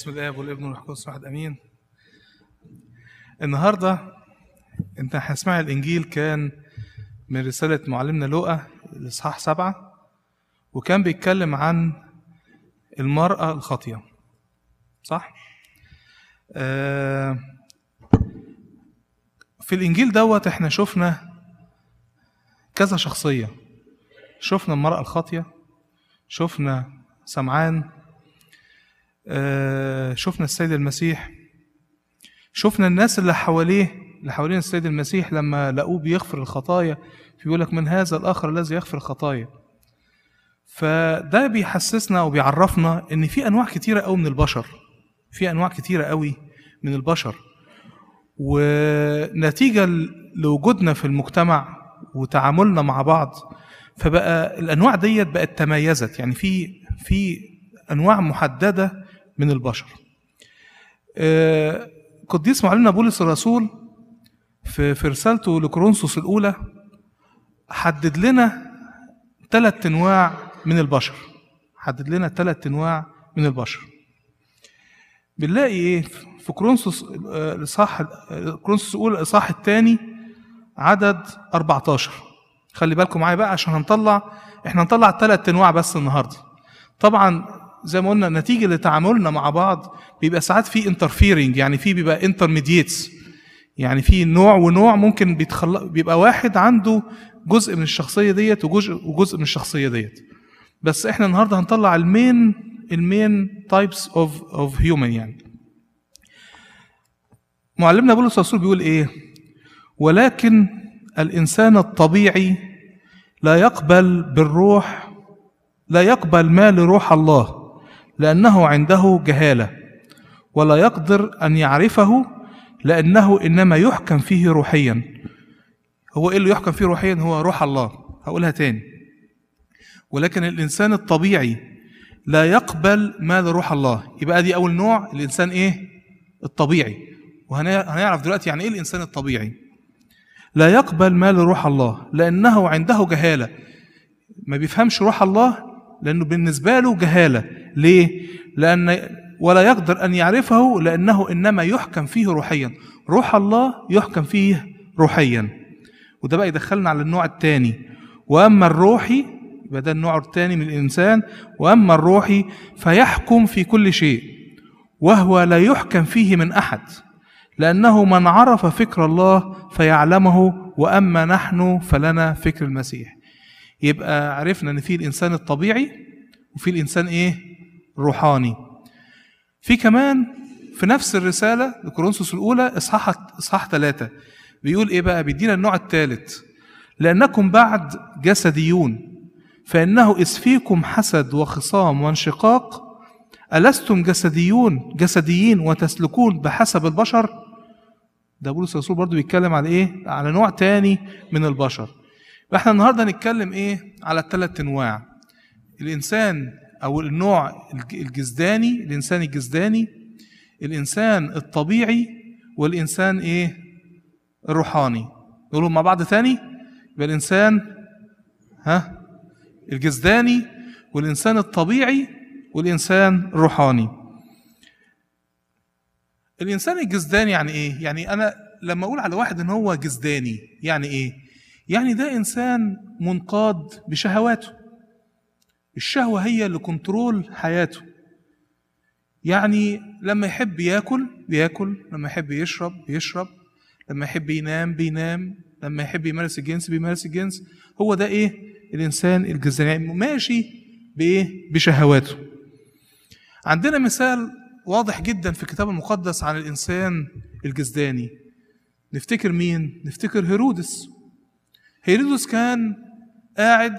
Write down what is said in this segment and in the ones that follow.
بسم الله والابن والروح القدس واحد امين النهارده انت هتسمع الانجيل كان من رساله معلمنا لوقا الاصحاح سبعة وكان بيتكلم عن المراه الخاطيه صح آه في الانجيل دوت احنا شفنا كذا شخصيه شفنا المراه الخاطيه شفنا سمعان آه، شفنا السيد المسيح شفنا الناس اللي حواليه اللي حوالين السيد المسيح لما لقوه بيغفر الخطايا بيقول لك من هذا الاخر الذي يغفر الخطايا فده بيحسسنا او بيعرفنا ان في انواع كتيره قوي من البشر في انواع كتيره قوي من البشر ونتيجه لوجودنا في المجتمع وتعاملنا مع بعض فبقى الانواع ديت بقت تميزت يعني في في انواع محدده من البشر آه، قديس معلمنا بولس الرسول في في رسالته لكورنثوس الاولى حدد لنا ثلاث انواع من البشر حدد لنا ثلاث انواع من البشر بنلاقي ايه في كورنثوس آه، الاصحاح كورنثوس الاولى الاصحاح الثاني عدد 14 خلي بالكم معايا بقى عشان هنطلع احنا هنطلع ثلاث انواع بس النهارده طبعا زي ما قلنا نتيجه لتعاملنا مع بعض بيبقى ساعات في انترفيرنج يعني في بيبقى انترميديتس يعني في نوع ونوع ممكن بيتخلق بيبقى واحد عنده جزء من الشخصيه ديت وجزء وجزء من الشخصيه ديت بس احنا النهارده هنطلع المين المين تايبس اوف اوف هيومن يعني معلمنا بولس الرسول بيقول ايه ولكن الانسان الطبيعي لا يقبل بالروح لا يقبل ما لروح الله لانه عنده جهاله ولا يقدر ان يعرفه لانه انما يحكم فيه روحيا هو ايه اللي يحكم فيه روحيا هو روح الله هقولها تاني ولكن الانسان الطبيعي لا يقبل ما لروح الله يبقى دي اول نوع الانسان ايه الطبيعي وهنعرف دلوقتي يعني ايه الانسان الطبيعي لا يقبل ما لروح الله لانه عنده جهاله ما بيفهمش روح الله لانه بالنسبه له جهاله ليه لان ولا يقدر ان يعرفه لانه انما يحكم فيه روحيا روح الله يحكم فيه روحيا وده بقى يدخلنا على النوع الثاني واما الروحي يبقى ده النوع الثاني من الانسان واما الروحي فيحكم في كل شيء وهو لا يحكم فيه من احد لانه من عرف فكر الله فيعلمه واما نحن فلنا فكر المسيح يبقى عرفنا ان في الانسان الطبيعي وفي الانسان ايه روحاني في كمان في نفس الرساله لكورنثوس الاولى اصحاح اصحاح ثلاثة بيقول ايه بقى بيدينا النوع الثالث لانكم بعد جسديون فانه اذ فيكم حسد وخصام وانشقاق ألستم جسديون جسديين وتسلكون بحسب البشر ده بولس الرسول برضو بيتكلم على ايه على نوع تاني من البشر احنا النهارده هنتكلم ايه على الثلاث انواع الانسان او النوع الجسداني الانسان الجسداني الانسان الطبيعي والانسان ايه الروحاني نقولهم مع بعض تاني يبقى الانسان ها الجسداني والانسان الطبيعي والانسان الروحاني الانسان الجسداني يعني ايه يعني انا لما اقول على واحد ان هو جسداني يعني ايه يعني ده انسان منقاد بشهواته الشهوه هي اللي كنترول حياته يعني لما يحب ياكل بياكل لما يحب يشرب بيشرب لما يحب ينام بينام لما يحب يمارس الجنس بيمارس الجنس هو ده ايه الانسان الجسداني يعني ماشي بايه بشهواته عندنا مثال واضح جدا في الكتاب المقدس عن الانسان الجسداني نفتكر مين نفتكر هيرودس هيرودس كان قاعد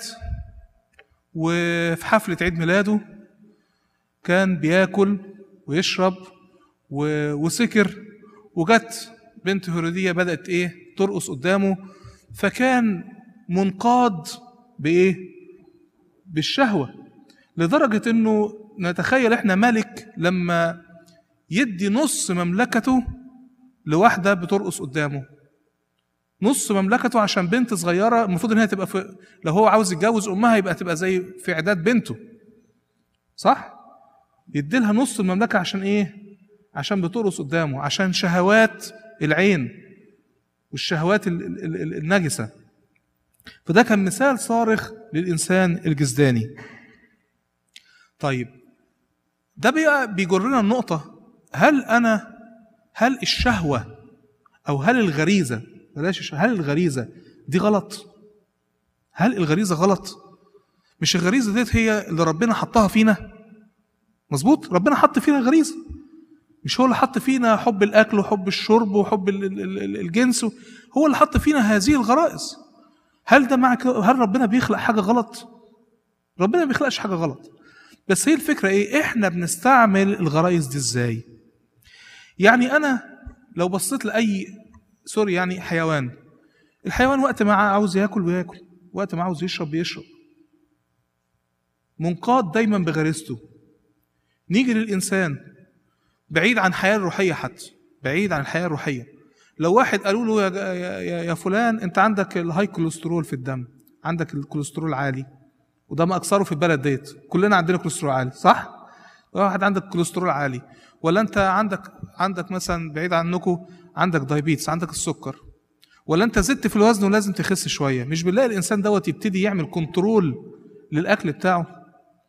وفي حفلة عيد ميلاده كان بياكل ويشرب وسكر وجت بنت هيرودية بدأت ايه ترقص قدامه فكان منقاد بايه بالشهوة لدرجة انه نتخيل احنا ملك لما يدي نص مملكته لواحدة بترقص قدامه نص مملكته عشان بنت صغيره المفروض ان هي تبقى في لو هو عاوز يتجوز امها يبقى تبقى زي في اعداد بنته صح يديلها نص المملكة عشان إيه؟ عشان بترقص قدامه عشان شهوات العين والشهوات ال- ال- ال- النجسة فده كان مثال صارخ للإنسان الجسداني طيب ده بقى بيجرنا النقطة هل أنا هل الشهوة أو هل الغريزة بلاش الش- هل الغريزة دي غلط؟ هل الغريزة غلط؟ مش الغريزة ديت هي اللي ربنا حطها فينا؟ مظبوط؟ ربنا حط فينا غريزة مش هو اللي حط فينا حب الأكل وحب الشرب وحب ال- ال- ال- الجنس هو اللي حط فينا هذه الغرائز هل ده معنى كده- هل ربنا بيخلق حاجة غلط؟ ربنا ما بيخلقش حاجة غلط بس هي الفكرة ايه؟ احنا بنستعمل الغرائز دي ازاي؟ يعني انا لو بصيت لأي سوري يعني حيوان الحيوان وقت ما عاوز ياكل بياكل وقت ما عاوز يشرب بيشرب منقاد دايما بغريزته نيجي للإنسان بعيد عن الحياة الروحية حتى بعيد عن الحياة الروحية لو واحد قالوا له يا, يا, يا, يا فلان انت عندك الهاي كوليسترول في الدم عندك الكوليسترول عالي وده ما اكثره في البلد ديت كلنا عندنا كوليسترول عالي صح واحد عندك كوليسترول عالي ولا انت عندك عندك مثلا بعيد عنكم عندك دايبيتس عندك السكر ولا انت زدت في الوزن ولازم تخس شويه مش بنلاقي الانسان دوت يبتدي يعمل كنترول للاكل بتاعه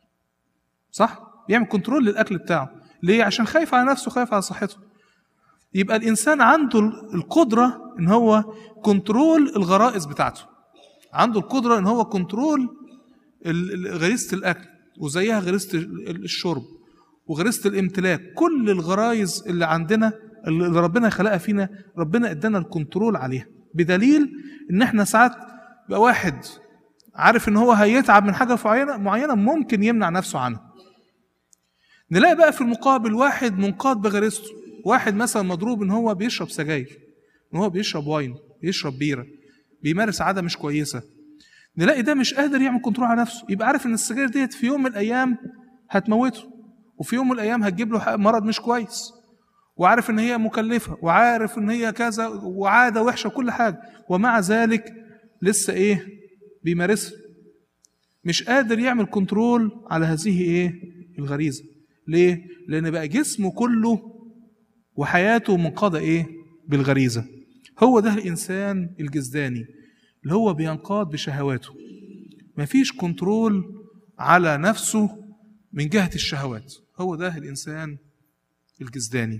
صح بيعمل كنترول للاكل بتاعه ليه عشان خايف على نفسه خايف على صحته يبقى الانسان عنده القدره ان هو كنترول الغرائز بتاعته عنده القدره ان هو كنترول ال- ال- غريزه الاكل وزيها غريزه ال- الشرب وغريزه الامتلاك كل الغرايز اللي عندنا اللي ربنا خلقها فينا ربنا ادانا الكنترول عليها بدليل ان احنا ساعات بقى واحد عارف ان هو هيتعب من حاجه معينه معينه ممكن يمنع نفسه عنها نلاقي بقى في المقابل واحد منقاد بغريزته واحد مثلا مضروب ان هو بيشرب سجاير ان هو بيشرب واين بيشرب بيره بيمارس عاده مش كويسه نلاقي ده مش قادر يعمل كنترول على نفسه يبقى عارف ان السجاير ديت في يوم من الايام هتموته وفي يوم من الايام هتجيب له مرض مش كويس وعارف ان هي مكلفه وعارف ان هي كذا وعاده وحشه وكل حاجه ومع ذلك لسه ايه بيمارسها مش قادر يعمل كنترول على هذه ايه الغريزه ليه لان بقى جسمه كله وحياته منقاده ايه بالغريزه هو ده الانسان الجسداني اللي هو بينقاد بشهواته مفيش كنترول على نفسه من جهه الشهوات هو ده الانسان الجسداني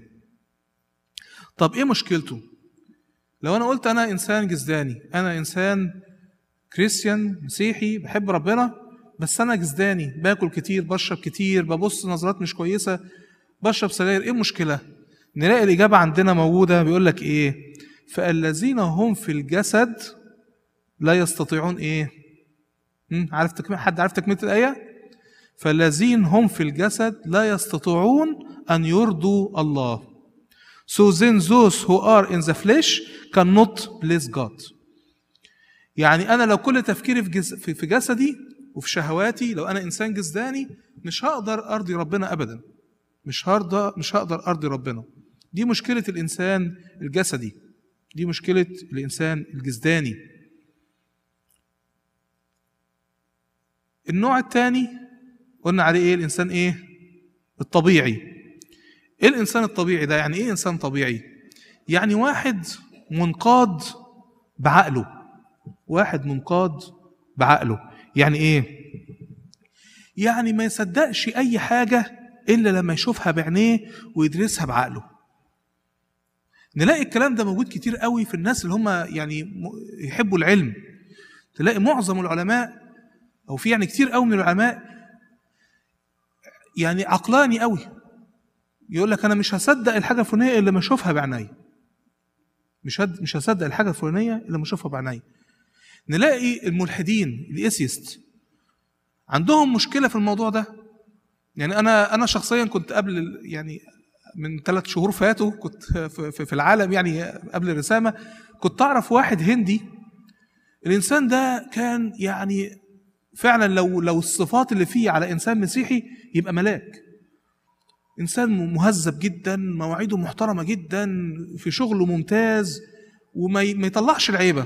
طب ايه مشكلته لو انا قلت انا انسان جسداني انا انسان كريستيان مسيحي بحب ربنا بس انا جسداني باكل كتير بشرب كتير ببص نظرات مش كويسه بشرب سجاير ايه المشكله نلاقي الاجابه عندنا موجوده بيقول لك ايه فالذين هم في الجسد لا يستطيعون ايه هم؟ عارف تكمل حد عارف تكمله الايه فالذين هم في الجسد لا يستطيعون ان يرضوا الله So then those who are in the flesh cannot please God. يعني أنا لو كل تفكيري في, جز... في في جسدي وفي شهواتي لو أنا إنسان جسداني مش هقدر أرضي ربنا أبدا. مش هرضى مش هقدر أرضي ربنا. دي مشكلة الإنسان الجسدي. دي مشكلة الإنسان الجسداني. النوع الثاني قلنا عليه إيه الإنسان إيه؟ الطبيعي. ايه الانسان الطبيعي ده يعني ايه انسان طبيعي يعني واحد منقاد بعقله واحد منقاد بعقله يعني ايه يعني ما يصدقش اي حاجه الا لما يشوفها بعينيه ويدرسها بعقله نلاقي الكلام ده موجود كتير قوي في الناس اللي هم يعني يحبوا العلم تلاقي معظم العلماء او في يعني كتير قوي من العلماء يعني عقلاني قوي يقول لك انا مش هصدق الحاجه الفلانيه الا لما اشوفها بعيني مش هد... مش هصدق الحاجه الفلانيه الا لما اشوفها بعيني نلاقي الملحدين الايثيست عندهم مشكله في الموضوع ده يعني انا انا شخصيا كنت قبل يعني من ثلاث شهور فاتوا كنت في, في العالم يعني قبل الرسامه كنت اعرف واحد هندي الانسان ده كان يعني فعلا لو لو الصفات اللي فيه على انسان مسيحي يبقى ملاك انسان مهذب جدا مواعيده محترمه جدا في شغله ممتاز وما يطلعش العيبه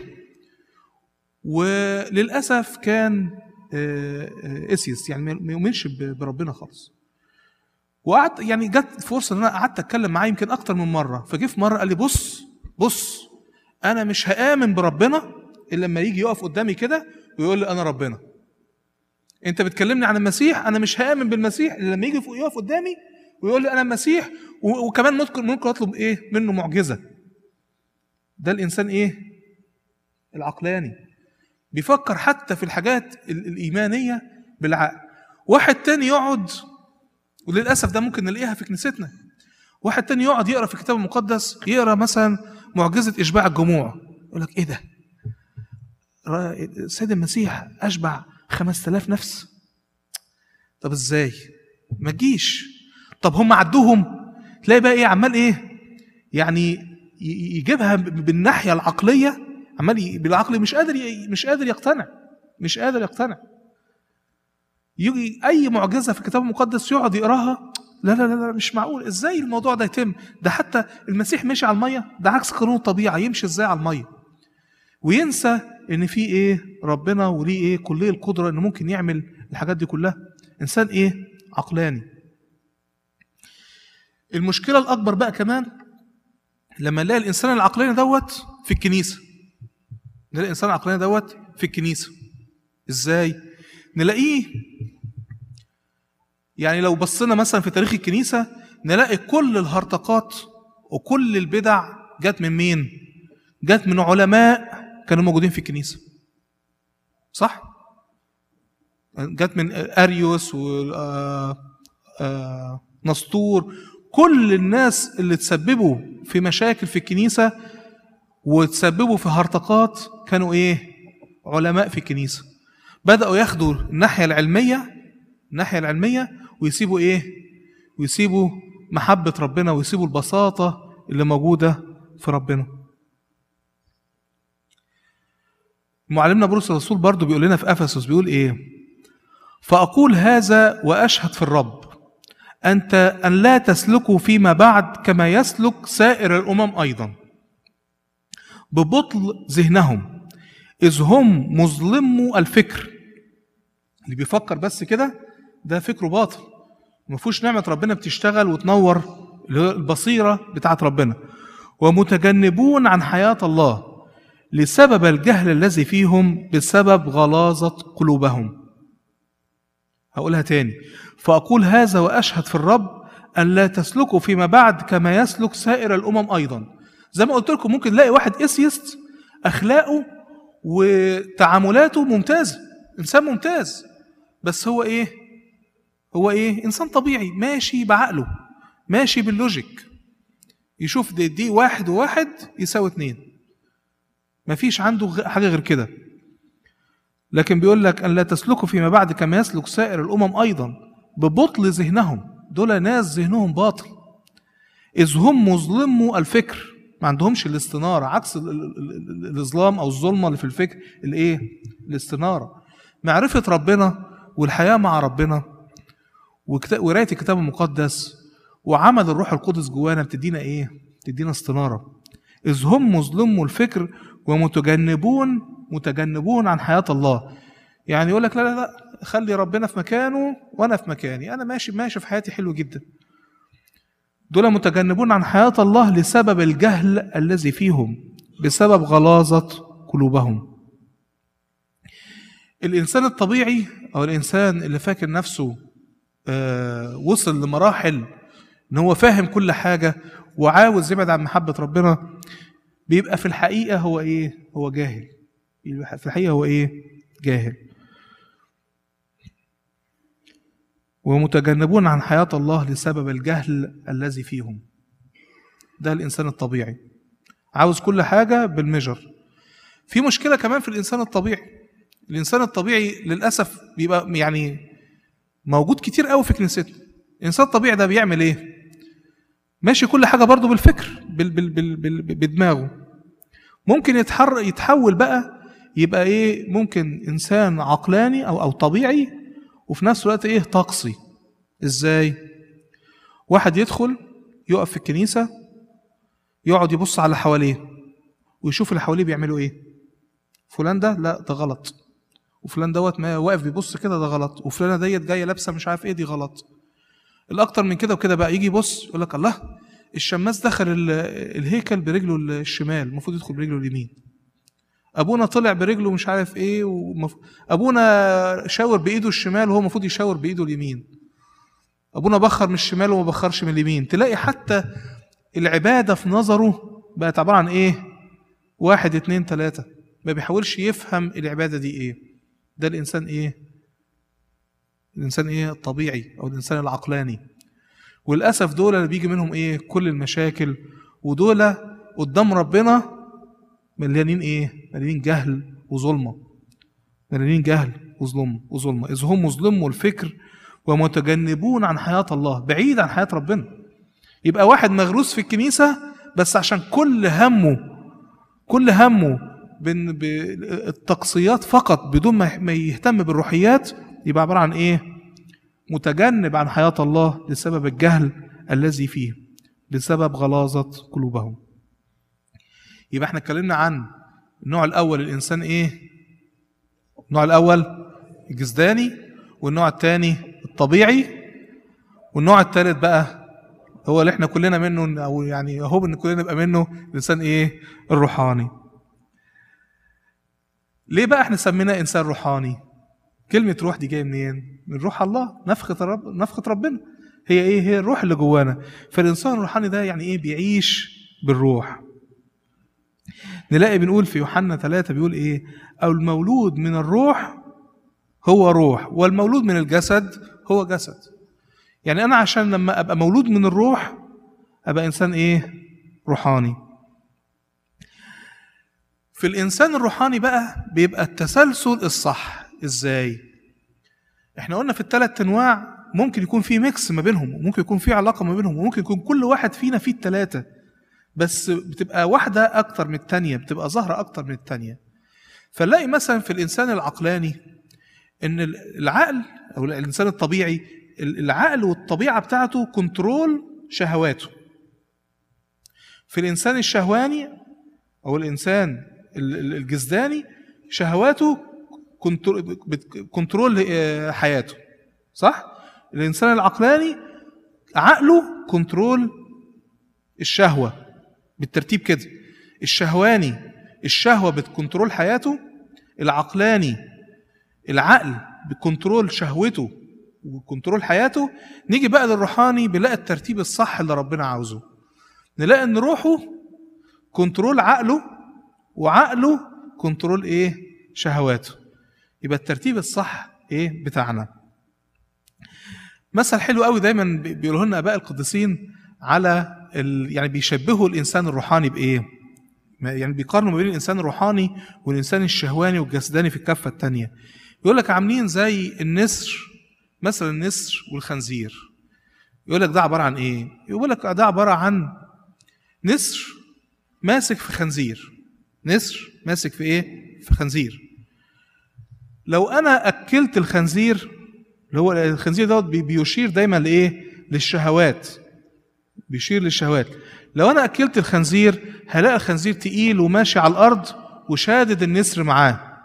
وللاسف كان اسيس يعني ما يؤمنش بربنا خالص وقعدت يعني جت فرصه ان انا قعدت اتكلم معاه يمكن اكتر من مره فجه في مره قال لي بص بص انا مش هامن بربنا الا لما يجي يقف قدامي كده ويقول لي انا ربنا انت بتكلمني عن المسيح انا مش هامن بالمسيح الا لما يجي يقف قدامي ويقول لي انا المسيح و- وكمان ممكن ممكن اطلب ايه منه معجزه ده الانسان ايه العقلاني بيفكر حتى في الحاجات ال- الايمانيه بالعقل واحد تاني يقعد وللاسف ده ممكن نلاقيها في كنيستنا واحد تاني يقعد يقرا في الكتاب المقدس يقرا مثلا معجزه اشباع الجموع يقول لك ايه ده را- السيد المسيح اشبع 5000 نفس طب ازاي ما تجيش طب هم عدوهم تلاقي بقى ايه عمال ايه يعني ي- يجيبها ب- بالناحيه العقليه عمال ي- بالعقل مش قادر ي- مش قادر يقتنع مش قادر يقتنع يجي اي معجزه في الكتاب المقدس يقعد يقراها لا لا لا لا مش معقول ازاي الموضوع ده يتم ده حتى المسيح مشي على الميه ده عكس قانون الطبيعه يمشي ازاي على الميه وينسى ان في ايه ربنا وليه ايه كليه القدره انه ممكن يعمل الحاجات دي كلها انسان ايه عقلاني المشكله الاكبر بقى كمان لما نلاقي الانسان العقلاني دوت في الكنيسه نلاقي الانسان العقلاني دوت في الكنيسه ازاي نلاقيه يعني لو بصينا مثلا في تاريخ الكنيسه نلاقي كل الهرطقات وكل البدع جت من مين جت من علماء كانوا موجودين في الكنيسه صح جت من اريوس و آه، آه، نسطور كل الناس اللي تسببوا في مشاكل في الكنيسه وتسببوا في هرطقات كانوا ايه علماء في الكنيسه بداوا ياخدوا الناحيه العلميه الناحيه العلميه ويسيبوا ايه ويسيبوا محبه ربنا ويسيبوا البساطه اللي موجوده في ربنا معلمنا بولس الرسول برضو بيقول لنا في افسس بيقول ايه فاقول هذا واشهد في الرب انت ان لا تسلكوا فيما بعد كما يسلك سائر الامم ايضا ببطل ذهنهم اذ هم مظلمو الفكر اللي بيفكر بس كده ده فكره باطل ما فيهوش نعمه ربنا بتشتغل وتنور اللي هو البصيره بتاعت ربنا ومتجنبون عن حياه الله لسبب الجهل الذي فيهم بسبب غلاظه قلوبهم هقولها تاني فأقول هذا وأشهد في الرب أن لا تسلكوا فيما بعد كما يسلك سائر الأمم أيضا زي ما قلت لكم ممكن تلاقي واحد إسيست أخلاقه وتعاملاته ممتازة إنسان ممتاز بس هو إيه هو إيه إنسان طبيعي ماشي بعقله ماشي باللوجيك يشوف دي, دي واحد وواحد يساوي اتنين مفيش عنده غ- حاجة غير كده لكن بيقول لك أن لا تسلكوا فيما بعد كما يسلك سائر الأمم أيضا ببطل ذهنهم دول ناس ذهنهم باطل إذ هم مظلموا الفكر ما عندهمش الاستنارة عكس ال- ال- ال- ال- الإظلام أو الظلمة اللي في الفكر الإيه؟ الاستنارة معرفة ربنا والحياة مع ربنا وكتا- وقراية الكتاب المقدس وعمل الروح القدس جوانا بتدينا إيه؟ بتدينا استنارة إذ هم مظلموا الفكر ومتجنبون متجنبون عن حياة الله يعني يقول لك لا لا لا خلي ربنا في مكانه وانا في مكاني انا ماشي ماشي في حياتي حلو جدا دول متجنبون عن حياة الله لسبب الجهل الذي فيهم بسبب غلاظة قلوبهم الإنسان الطبيعي أو الإنسان اللي فاكر نفسه آه، وصل لمراحل إن هو فاهم كل حاجة وعاوز يبعد عن محبة ربنا بيبقى في الحقيقة هو إيه؟ هو جاهل في الحقيقة هو إيه؟ جاهل ومتجنبون عن حياة الله لسبب الجهل الذي فيهم ده الإنسان الطبيعي عاوز كل حاجة بالمجر في مشكلة كمان في الإنسان الطبيعي الإنسان الطبيعي للأسف بيبقى يعني موجود كتير قوي في كنيستنا الإنسان الطبيعي ده بيعمل إيه؟ ماشي كل حاجة برضه بالفكر بال بال بال بال بدماغه ممكن يتحر يتحول بقى يبقى ايه ممكن انسان عقلاني او او طبيعي وفي نفس الوقت ايه طقسي ازاي واحد يدخل يقف في الكنيسه يقعد يبص على حواليه ويشوف اللي حواليه بيعملوا ايه فلان ده لا ده غلط وفلان دوت ما واقف بيبص كده ده غلط وفلانه ديت جايه لابسه مش عارف ايه دي غلط الاكتر من كده وكده بقى يجي يبص يقول لك الله الشماس دخل ال- الهيكل برجله الشمال المفروض يدخل برجله اليمين ابونا طلع برجله مش عارف ايه ومف... ابونا شاور بايده الشمال وهو المفروض يشاور بايده اليمين ابونا بخر من الشمال وما بخرش من اليمين تلاقي حتى العباده في نظره بقت عباره عن ايه واحد اتنين تلاته ما بيحاولش يفهم العباده دي ايه ده الانسان ايه الانسان ايه الطبيعي او الانسان العقلاني وللاسف دول اللي بيجي منهم ايه كل المشاكل ودول قدام ربنا مليانين ايه مليانين جهل وظلمه مليانين جهل وظلم وظلمه اذ هم مظلموا الفكر ومتجنبون عن حياه الله بعيد عن حياه ربنا يبقى واحد مغروس في الكنيسه بس عشان كل همه كل همه بن- بالتقصيات فقط بدون ما ما يهتم بالروحيات يبقى عباره عن ايه متجنب عن حياه الله لسبب الجهل الذي فيه بسبب غلاظه قلوبهم يبقى احنا اتكلمنا عن النوع الاول الانسان ايه النوع الاول الجسداني والنوع الثاني الطبيعي والنوع الثالث بقى هو اللي احنا كلنا منه او يعني هو ان كلنا نبقى منه الانسان ايه الروحاني ليه بقى احنا سميناه انسان روحاني كلمه روح دي جايه منين من روح الله نفخه رب نفخه ربنا هي ايه هي الروح اللي جوانا فالانسان الروحاني ده يعني ايه بيعيش بالروح نلاقي بنقول في يوحنا ثلاثة بيقول ايه او المولود من الروح هو روح والمولود من الجسد هو جسد يعني انا عشان لما ابقى مولود من الروح ابقى انسان ايه روحاني في الانسان الروحاني بقى بيبقى التسلسل الصح ازاي احنا قلنا في الثلاث انواع ممكن يكون في ميكس ما بينهم وممكن يكون في علاقه ما بينهم وممكن يكون كل واحد فينا فيه الثلاثه بس بتبقى واحده اكتر من الثانيه بتبقى ظاهره اكتر من الثانيه فنلاقي مثلا في الانسان العقلاني ان العقل او الانسان الطبيعي العقل والطبيعه بتاعته كنترول شهواته في الانسان الشهواني او الانسان الجسداني شهواته كنترول حياته صح الانسان العقلاني عقله كنترول الشهوه بالترتيب كده الشهواني الشهوه بتكنترول حياته العقلاني العقل بكنترول شهوته وكنترول حياته نيجي بقى للروحاني بنلاقي الترتيب الصح اللي ربنا عاوزه نلاقي ان روحه كنترول عقله وعقله كنترول ايه شهواته يبقى الترتيب الصح ايه بتاعنا مثل حلو قوي دايما بيقولوا لنا اباء القديسين على ال... يعني بيشبهوا الانسان الروحاني بايه يعني بيقارنوا ما بين الانسان الروحاني والانسان الشهواني والجسداني في الكفه الثانيه يقول لك عاملين زي النسر مثلا النسر والخنزير يقول لك ده عباره عن ايه يقول لك ده عباره عن نسر ماسك في خنزير نسر ماسك في ايه في خنزير لو انا اكلت الخنزير اللي هو الخنزير دوت بيشير دايما لايه للشهوات بيشير للشهوات لو انا اكلت الخنزير هلاقي الخنزير تقيل وماشي على الارض وشادد النسر معاه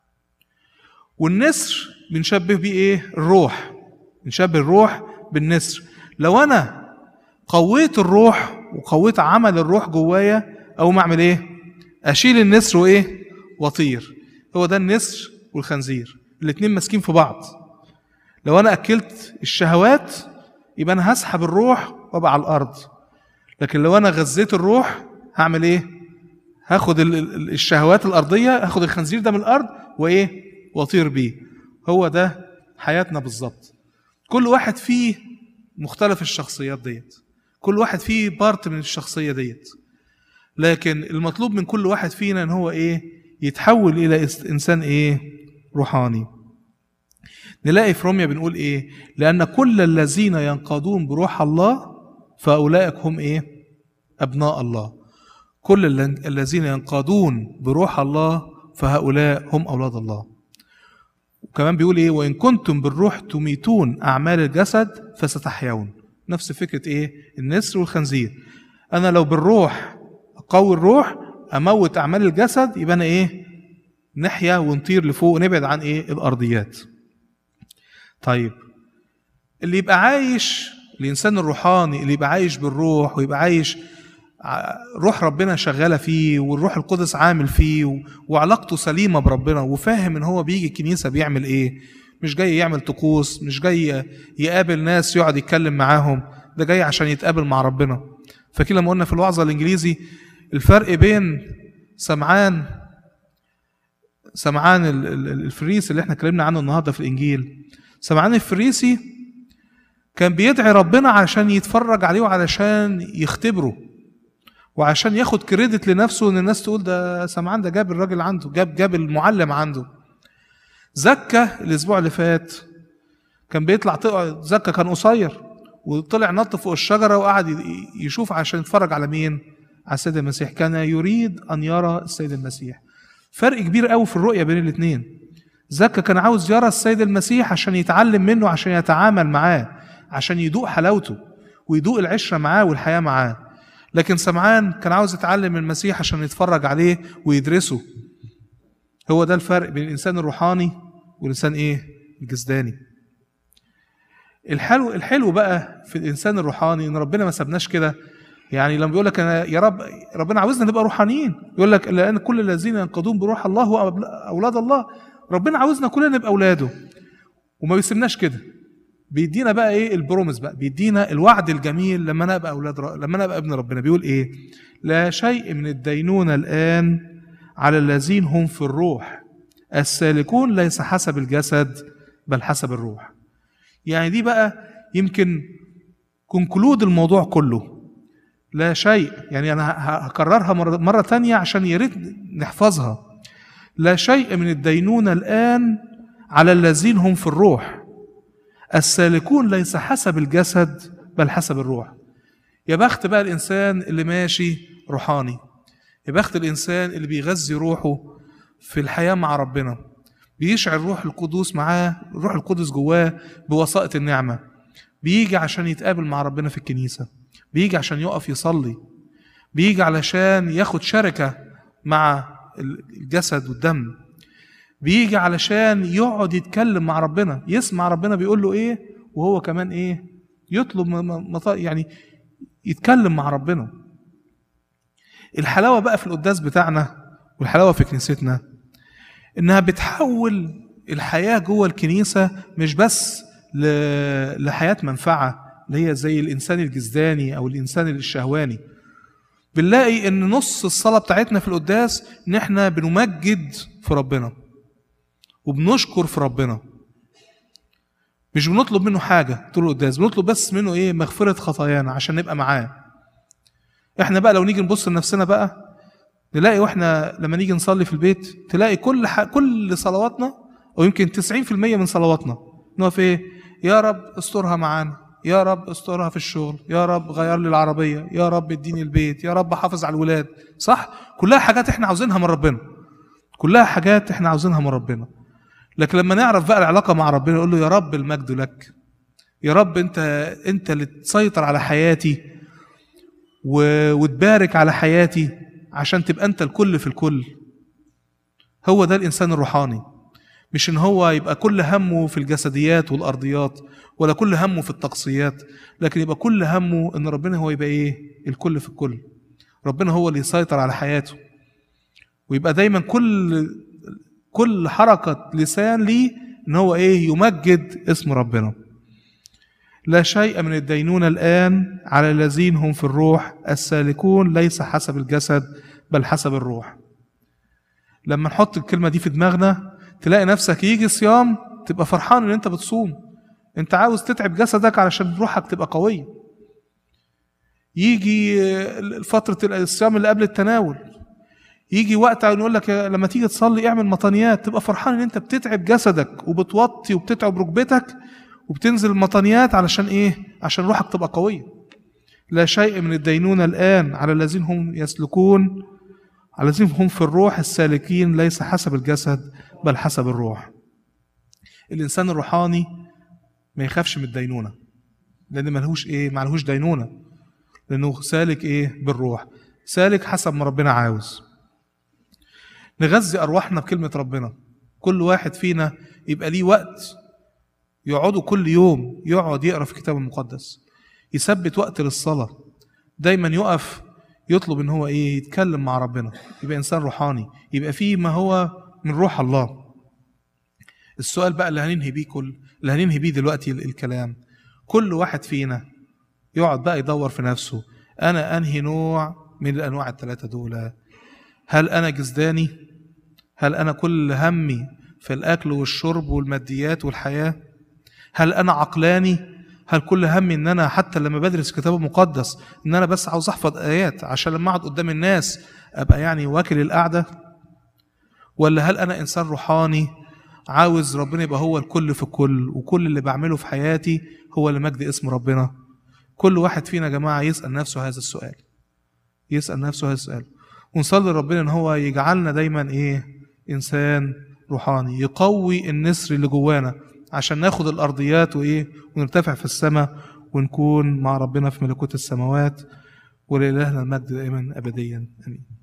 والنسر بنشبه بيه ايه الروح بنشبه الروح بالنسر لو انا قويت الروح وقويت عمل الروح جوايا او ما اعمل ايه اشيل النسر وايه واطير هو ده النسر والخنزير الاتنين ماسكين في بعض لو انا اكلت الشهوات يبقى انا هسحب الروح وابقى على الارض لكن لو انا غذيت الروح هعمل ايه هاخد الشهوات الارضيه هاخد الخنزير ده من الارض وايه واطير بيه هو ده حياتنا بالظبط كل واحد فيه مختلف الشخصيات ديت كل واحد فيه بارت من الشخصيه ديت لكن المطلوب من كل واحد فينا ان هو ايه يتحول الى انسان ايه روحاني نلاقي في روميا بنقول ايه لان كل الذين ينقادون بروح الله فاولئك هم ايه ابناء الله كل الذين ينقادون بروح الله فهؤلاء هم اولاد الله وكمان بيقول ايه وان كنتم بالروح تميتون اعمال الجسد فستحيون نفس فكره ايه النسر والخنزير انا لو بالروح اقوي الروح اموت اعمال الجسد يبقى انا ايه نحيا ونطير لفوق ونبعد عن ايه الارضيات طيب اللي يبقى عايش الانسان الروحاني اللي يبقى عايش بالروح ويبقى عايش ع- روح ربنا شغاله فيه والروح القدس عامل فيه و- وعلاقته سليمه بربنا وفاهم ان هو بيجي الكنيسه بيعمل ايه مش جاي يعمل طقوس مش جاي يقابل ناس يقعد يتكلم معاهم ده جاي عشان يتقابل مع ربنا فكده لما قلنا في الوعظه الانجليزي الفرق بين سمعان سمعان ال- ال- الفريسي اللي احنا اتكلمنا عنه النهارده في الانجيل سمعان الفريسي كان بيدعي ربنا عشان يتفرج عليه وعلشان يختبره وعشان ياخد كريدت لنفسه ان الناس تقول ده سمعان ده جاب الراجل عنده جاب جاب المعلم عنده زكا الاسبوع اللي فات كان بيطلع طلع- زكا كان قصير وطلع نط فوق الشجره وقعد ي- يشوف عشان يتفرج على مين على السيد المسيح كان يريد ان يرى السيد المسيح فرق كبير قوي في الرؤيه بين الاثنين زكا كان عاوز يرى السيد المسيح عشان يتعلم منه عشان يتعامل معاه عشان يدوق حلاوته ويدوق العشره معاه والحياه معاه لكن سمعان كان عاوز يتعلم من المسيح عشان يتفرج عليه ويدرسه هو ده الفرق بين الانسان الروحاني والانسان ايه الجسداني الحلو الحلو بقى في الانسان الروحاني ان ربنا ما سابناش كده يعني لما بيقول لك انا يا رب ربنا عاوزنا نبقى روحانيين يقول لك لان كل الذين ينقضون بروح الله هو اولاد الله ربنا عاوزنا كلنا نبقى اولاده وما بيسيبناش كده بيدينا بقى ايه البروميس بقى بيدينا الوعد الجميل لما انا ابقى اولاد ر... لما انا ابقى ابن ربنا بيقول ايه لا شيء من الدينونه الان على الذين هم في الروح السالكون ليس حسب الجسد بل حسب الروح يعني دي بقى يمكن كونكلود الموضوع كله لا شيء يعني انا ه- هكررها مره مره تانية عشان يا ريت نحفظها لا شيء من الدينونه الان على الذين هم في الروح السالكون ليس حسب الجسد بل حسب الروح يا بخت بقى الانسان اللي ماشي روحاني يا بخت الانسان اللي بيغذي روحه في الحياه مع ربنا بيشعر الروح القدوس معاه الروح القدس جواه بوسائط النعمه بيجي عشان يتقابل مع ربنا في الكنيسه بيجي عشان يقف يصلي بيجي علشان ياخد شركه مع الجسد والدم بيجي علشان يقعد يتكلم مع ربنا يسمع ربنا بيقول له ايه وهو كمان ايه يطلب م- م- مط- يعني يتكلم مع ربنا الحلاوه بقى في القداس بتاعنا والحلاوه في كنيستنا انها بتحول الحياه جوه الكنيسه مش بس ل- لحياه منفعه اللي هي زي الانسان الجسداني او الانسان الشهواني بنلاقي ان نص الصلاه بتاعتنا في القداس ان احنا بنمجد في ربنا وبنشكر في ربنا مش بنطلب منه حاجه طول القداس بنطلب بس منه ايه مغفره خطايانا عشان نبقى معاه احنا بقى لو نيجي نبص لنفسنا بقى نلاقي واحنا لما نيجي نصلي في البيت تلاقي كل ح... كل صلواتنا او يمكن 90% من صلواتنا نقف ايه يا رب استرها معانا يا رب استرها في الشغل يا رب غير لي العربيه يا رب اديني البيت يا رب حافظ على الولاد صح كلها حاجات احنا عاوزينها من ربنا كلها حاجات احنا عاوزينها من ربنا لكن لما نعرف بقى العلاقه مع ربنا نقول له يا رب المجد لك يا رب انت انت اللي تسيطر على حياتي و... وتبارك على حياتي عشان تبقى انت الكل في الكل هو ده الانسان الروحاني مش ان هو يبقى كل همه في الجسديات والارضيات ولا كل همه في التقصيات لكن يبقى كل همه ان ربنا هو يبقى ايه الكل في الكل ربنا هو اللي يسيطر على حياته ويبقى دايما كل كل حركة لسان ليه ان هو ايه يمجد اسم ربنا لا شيء من الدينونة الآن على الذين هم في الروح السالكون ليس حسب الجسد بل حسب الروح لما نحط الكلمة دي في دماغنا تلاقي نفسك يجي صيام تبقى فرحان ان انت بتصوم انت عاوز تتعب جسدك علشان روحك تبقى قوية يجي فترة الصيام اللي قبل التناول يجي وقت نقول لك لما تيجي تصلي اعمل مطانيات تبقى فرحان ان انت بتتعب جسدك وبتوطي وبتتعب ركبتك وبتنزل المطانيات علشان ايه عشان روحك تبقى قوية لا شيء من الدينونة الآن على الذين هم يسلكون على الذين هم في الروح السالكين ليس حسب الجسد بل حسب الروح الإنسان الروحاني ما يخافش من الدينونة لأن ملهوش إيه معلهوش دينونة لأنه سالك إيه بالروح سالك حسب ما ربنا عاوز نغذي أرواحنا بكلمة ربنا كل واحد فينا يبقى ليه وقت يقعدوا كل يوم يقعد يقرا في الكتاب المقدس يثبت وقت للصلاة دايما يقف يطلب ان هو ايه يتكلم مع ربنا يبقى انسان روحاني يبقى فيه ما هو من روح الله السؤال بقى اللي هننهي بيه كل اللي هننهي بيه دلوقتي ال- الكلام كل واحد فينا يقعد بقى يدور في نفسه انا انهي نوع من الانواع الثلاثه دول هل انا جسداني هل انا كل همي في الاكل والشرب والماديات والحياه هل انا عقلاني هل كل همي ان انا حتى لما بدرس كتاب مقدس ان انا بس عاوز احفظ ايات عشان لما اقعد قدام الناس ابقى يعني واكل القعده ولا هل انا انسان روحاني عاوز ربنا يبقى هو الكل في الكل وكل اللي بعمله في حياتي هو لمجد اسم ربنا كل واحد فينا يا جماعه يسال نفسه هذا السؤال يسال نفسه هذا السؤال ونصلي ربنا ان هو يجعلنا دايما ايه انسان روحاني يقوي النسر اللي جوانا عشان ناخد الارضيات وايه ونرتفع في السماء ونكون مع ربنا في ملكوت السماوات ولإلهنا المجد دائما ابديا امين